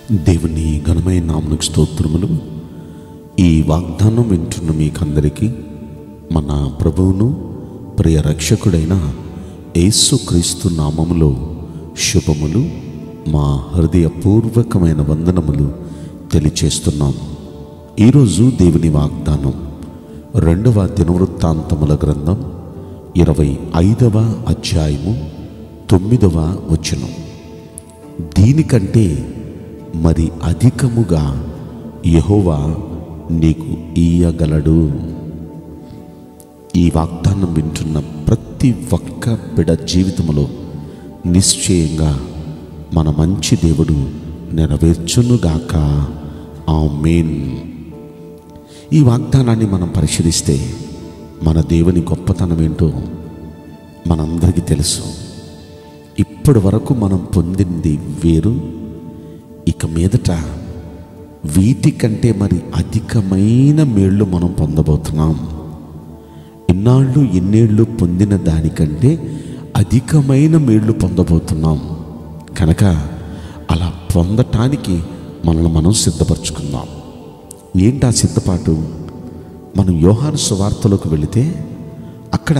దేవుని ఘనమైన నామనికి స్తోత్రములు ఈ వాగ్దానం వింటున్న మీకందరికీ మన ప్రభువును ప్రియ రక్షకుడైన యేసుక్రీస్తు నామములో శుభములు మా హృదయపూర్వకమైన వందనములు తెలియచేస్తున్నాం ఈరోజు దేవుని వాగ్దానం రెండవ దినవృత్తాంతముల గ్రంథం ఇరవై ఐదవ అధ్యాయము తొమ్మిదవ వచనం దీనికంటే మరి అధికముగా యెహోవా నీకు ఇయ్యగలడు ఈ వాగ్దానం వింటున్న ప్రతి ఒక్క బిడ జీవితంలో నిశ్చయంగా మన మంచి దేవుడు నెరవేర్చునుగాక ఆమేన్ ఈ వాగ్దానాన్ని మనం పరిశీలిస్తే మన దేవుని గొప్పతనం ఏంటో మనందరికీ తెలుసు ఇప్పటి వరకు మనం పొందింది వేరు ఇక మీదట వీటికంటే మరి అధికమైన మేళ్ళు మనం పొందబోతున్నాం ఇన్నాళ్ళు ఎన్నేళ్ళు పొందిన దానికంటే అధికమైన మేళ్ళు పొందబోతున్నాం కనుక అలా పొందటానికి మనల్ని మనం సిద్ధపరచుకుందాం ఏంటి ఆ సిద్ధపాటు మనం యోహాను సువార్తలోకి వెళితే అక్కడ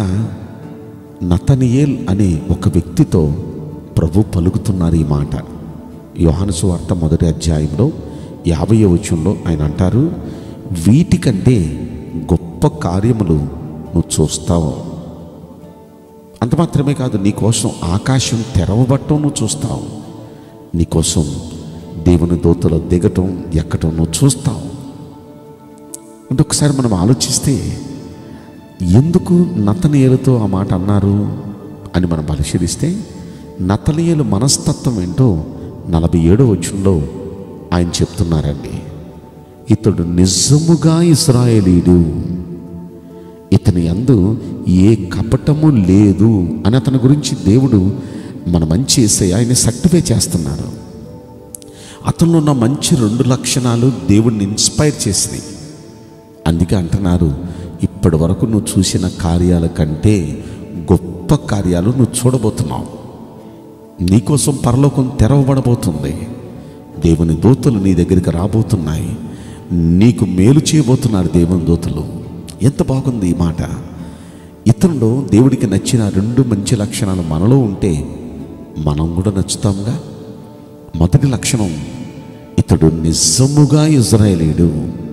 నతనియేల్ అనే ఒక వ్యక్తితో ప్రభు పలుకుతున్నారు ఈ మాట యోహాను సువార్త మొదటి అధ్యాయంలో యాభై వచనంలో ఆయన అంటారు వీటికంటే గొప్ప కార్యములు నువ్వు చూస్తావు అంత మాత్రమే కాదు నీకోసం ఆకాశం తెరవబట్టం నువ్వు చూస్తావు నీకోసం దేవుని దోతలో దిగటం ఎక్కటం నువ్వు చూస్తావు అంటే ఒకసారి మనం ఆలోచిస్తే ఎందుకు నతనీయులతో ఆ మాట అన్నారు అని మనం పరిశీలిస్తే నతనీయుల మనస్తత్వం ఏంటో నలభై ఏడో వచ్చంలో ఆయన చెప్తున్నారండి ఇతడు నిజముగా ఇస్రాయేలీడు ఇతని అందు ఏ కపటము లేదు అని అతని గురించి దేవుడు మన మంచి వేసే ఆయన సర్టిఫై చేస్తున్నాడు అతనిలో ఉన్న మంచి రెండు లక్షణాలు దేవుడిని ఇన్స్పైర్ చేసినాయి అందుకే అంటున్నారు ఇప్పటి వరకు నువ్వు చూసిన కార్యాల కంటే గొప్ప కార్యాలు నువ్వు చూడబోతున్నావు నీకోసం పరలోకం తెరవబడబోతుంది దేవుని దూతలు నీ దగ్గరికి రాబోతున్నాయి నీకు మేలు చేయబోతున్నారు దేవుని దూతలు ఎంత బాగుంది ఈ మాట ఇతనిలో దేవుడికి నచ్చిన రెండు మంచి లక్షణాలు మనలో ఉంటే మనం కూడా నచ్చుతాంగా మొదటి లక్షణం ఇతడు నిజముగా ఇజ్రాయేలీడు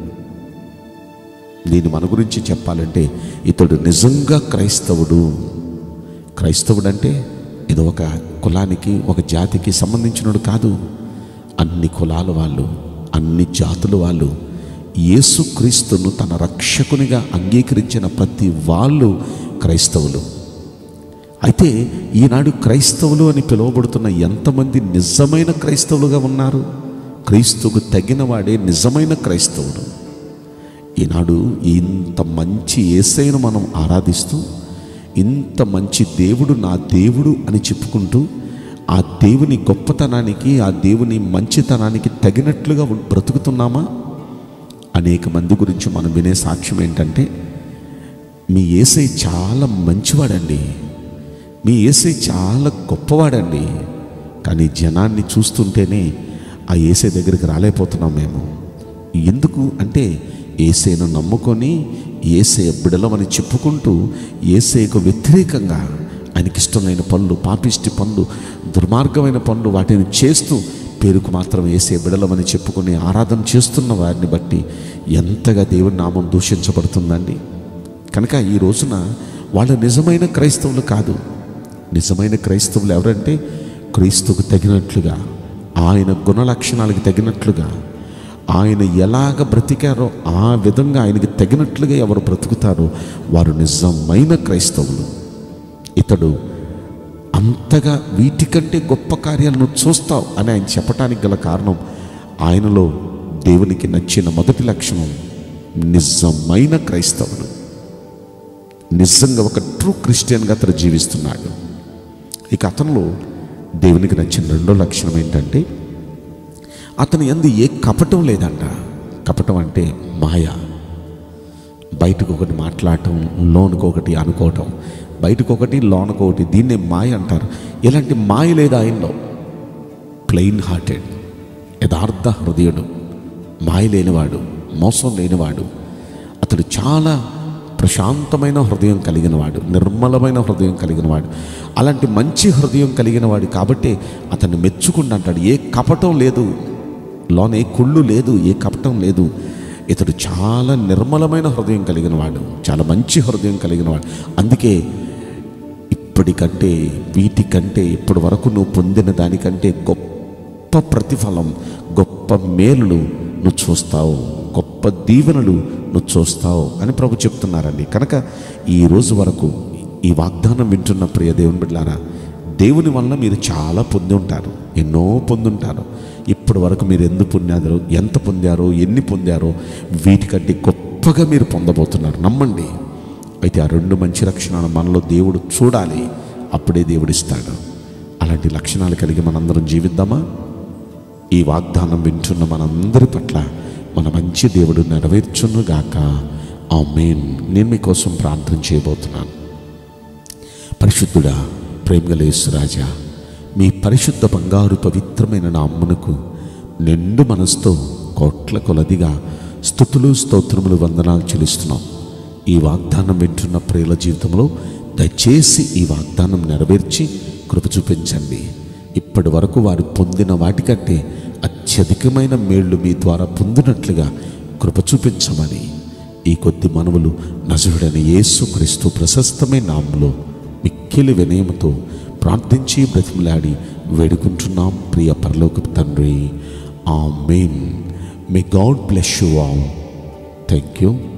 నేను మన గురించి చెప్పాలంటే ఇతడు నిజంగా క్రైస్తవుడు క్రైస్తవుడు అంటే ఇది ఒక కులానికి ఒక జాతికి సంబంధించినడు కాదు అన్ని కులాల వాళ్ళు అన్ని జాతుల వాళ్ళు యేసుక్రీస్తును తన రక్షకునిగా అంగీకరించిన ప్రతి వాళ్ళు క్రైస్తవులు అయితే ఈనాడు క్రైస్తవులు అని పిలువబడుతున్న ఎంతమంది నిజమైన క్రైస్తవులుగా ఉన్నారు క్రీస్తుకు తగిన వాడే నిజమైన క్రైస్తవుడు ఈనాడు ఇంత మంచి ఏసైను మనం ఆరాధిస్తూ ఇంత మంచి దేవుడు నా దేవుడు అని చెప్పుకుంటూ ఆ దేవుని గొప్పతనానికి ఆ దేవుని మంచితనానికి తగినట్లుగా ఉం- బ్రతుకుతున్నామా అనేక మంది గురించి మనం వినే సాక్ష్యం ఏంటంటే మీ ఏసై చాలా మంచివాడండి మీ ఏసై చాలా గొప్పవాడండి కానీ జనాన్ని చూస్తుంటేనే ఆ ఏసై దగ్గరికి రాలేకపోతున్నాం మేము ఎందుకు అంటే ఏసైను నమ్ముకొని ఏసే బిడలమని చెప్పుకుంటూ ఏసైకు వ్యతిరేకంగా ఆయనకి ఇష్టమైన పనులు పాపిష్టి పనులు దుర్మార్గమైన పనులు వాటిని చేస్తూ పేరుకు మాత్రం ఏసే బిడలమని చెప్పుకుని ఆరాధన చేస్తున్న వారిని బట్టి ఎంతగా దేవుని నామం దూషించబడుతుందండి కనుక ఈ రోజున వాళ్ళు నిజమైన క్రైస్తవులు కాదు నిజమైన క్రైస్తవులు ఎవరంటే క్రీస్తుకు తగినట్లుగా ఆయన గుణ లక్షణాలకు తగినట్లుగా ఆయన ఎలాగ బ్రతికారో ఆ విధంగా ఆయనకి తగినట్లుగా ఎవరు బ్రతుకుతారో వారు నిజమైన క్రైస్తవులు ఇతడు అంతగా వీటికంటే గొప్ప కార్యాలను చూస్తావు అని ఆయన చెప్పటానికి గల కారణం ఆయనలో దేవునికి నచ్చిన మొదటి లక్షణం నిజమైన క్రైస్తవుడు నిజంగా ఒక ట్రూ క్రిస్టియన్గా అతను జీవిస్తున్నాడు ఇక అతనిలో దేవునికి నచ్చిన రెండో లక్షణం ఏంటంటే అతని ఎందు ఏ కపటం లేదంట కపటం అంటే మాయ బయటకు ఒకటి మాట్లాడటం లోనుకు ఒకటి అనుకోవటం బయటకు ఒకటి లోనకు ఒకటి దీన్నే మాయ అంటారు ఇలాంటి మాయ లేదు ఆయనలో ప్లెయిన్ హార్టెడ్ యథార్థ హృదయుడు మాయ లేనివాడు మోసం లేనివాడు అతడు చాలా ప్రశాంతమైన హృదయం కలిగిన వాడు నిర్మలమైన హృదయం కలిగిన వాడు అలాంటి మంచి హృదయం కలిగిన వాడు కాబట్టి అతన్ని మెచ్చుకుంటూ అంటాడు ఏ కపటం లేదు లోన ఏ కుళ్ళు లేదు ఏ కపటం లేదు ఇతడు చాలా నిర్మలమైన హృదయం కలిగిన వాడు చాలా మంచి హృదయం కలిగిన వాడు అందుకే ఇప్పటికంటే వీటికంటే ఇప్పటి వరకు నువ్వు పొందిన దానికంటే గొప్ప ప్రతిఫలం గొప్ప మేలులు నువ్వు చూస్తావు గొప్ప దీవెనలు నువ్వు చూస్తావు అని ప్రభు చెప్తున్నారండి కనుక ఈ రోజు వరకు ఈ వాగ్దానం వింటున్న ప్రియ దేవుని బిడ్డారా దేవుని వలన మీరు చాలా పొంది ఉంటారు ఎన్నో పొందుంటారు ఇప్పటి వరకు మీరు ఎందుకు పొందారో ఎంత పొందారో ఎన్ని పొందారో వీటికంటే గొప్పగా మీరు పొందబోతున్నారు నమ్మండి అయితే ఆ రెండు మంచి లక్షణాలు మనలో దేవుడు చూడాలి అప్పుడే దేవుడు ఇస్తాడు అలాంటి లక్షణాలు కలిగి మనందరం జీవిద్దామా ఈ వాగ్దానం వింటున్న మనందరి పట్ల మన మంచి దేవుడు నెరవేర్చునుగాక ఆ మెయిన్ నేను మీకోసం ప్రార్థన చేయబోతున్నాను పరిశుద్ధుడా ప్రేమగలేసు రాజా మీ పరిశుద్ధ బంగారు పవిత్రమైన నామ్మునకు నిండు మనసుతో కోట్ల కొలదిగా స్థుతులు స్తోత్రములు వందనాలు చెల్లిస్తున్నాం ఈ వాగ్దానం వింటున్న ప్రియుల జీవితంలో దయచేసి ఈ వాగ్దానం నెరవేర్చి కృప చూపించండి ఇప్పటి వరకు వారు పొందిన వాటికంటే అత్యధికమైన మేళ్లు మీ ద్వారా పొందినట్లుగా కృప చూపించమని ఈ కొద్ది మనవులు నజరుడైన యేసు క్రీస్తు ప్రశస్తమైన నామంలో మిక్కిలి వినయముతో ప్రార్థించి బ్రతిమలాడి వేడుకుంటున్నాం ప్రియ పరలోక తండ్రి amen may God bless you all thank you